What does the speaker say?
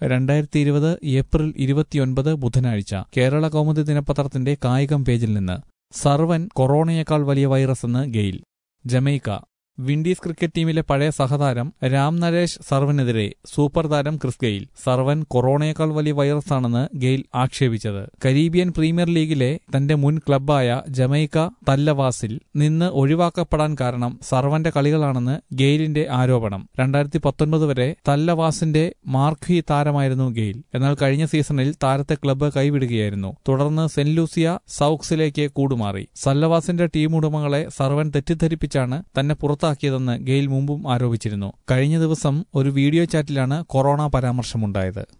രണ്ടായിരത്തി ഇരുപത് ഏപ്രിൽ ഇരുപത്തിയൊൻപത് ബുധനാഴ്ച കേരള കൗമുദി ദിനപത്രത്തിന്റെ കായികം പേജിൽ നിന്ന് സർവൻ കൊറോണയേക്കാൾ വലിയ വൈറസ് എന്ന് ഗെയിൽ ജമൈക്ക വിൻഡീസ് ക്രിക്കറ്റ് ടീമിലെ പഴയ സഹതാരം രാം നരേഷ് സർവനെതിരെ സൂപ്പർ താരം ക്രിസ് ഗെയിൽ സർവൻ കൊറോണയേക്കാൾ വലിയ വൈറസാണെന്ന് ഗെയിൽ ആക്ഷേപിച്ചത് കരീബിയൻ പ്രീമിയർ ലീഗിലെ തന്റെ മുൻ ക്ലബ്ബായ ജമൈക്ക തല്ലവാസിൽ നിന്ന് ഒഴിവാക്കപ്പെടാൻ കാരണം സർവന്റെ കളികളാണെന്ന് ഗെയിലിന്റെ ആരോപണം രണ്ടായിരത്തി പത്തൊൻപത് വരെ തല്ലവാസിന്റെ മാർക്വി താരമായിരുന്നു ഗെയിൽ എന്നാൽ കഴിഞ്ഞ സീസണിൽ താരത്തെ ക്ലബ്ബ് കൈവിടുകയായിരുന്നു തുടർന്ന് സെന്റ് ലൂസിയ സൌക്സിലേക്ക് കൂടുമാറി സല്ലവാസിന്റെ ടീം ഉടമകളെ സർവൻ തെറ്റിദ്ധരിപ്പിച്ചാണ് തന്നെ പുറത്താക്കിയതെന്ന് ഗെയിൽ മുമ്പും ആരോപിച്ചിരുന്നു കഴിഞ്ഞ ദിവസം ഒരു വീഡിയോ ചാറ്റിലാണ് കൊറോണ പരാമർശമുണ്ടായത്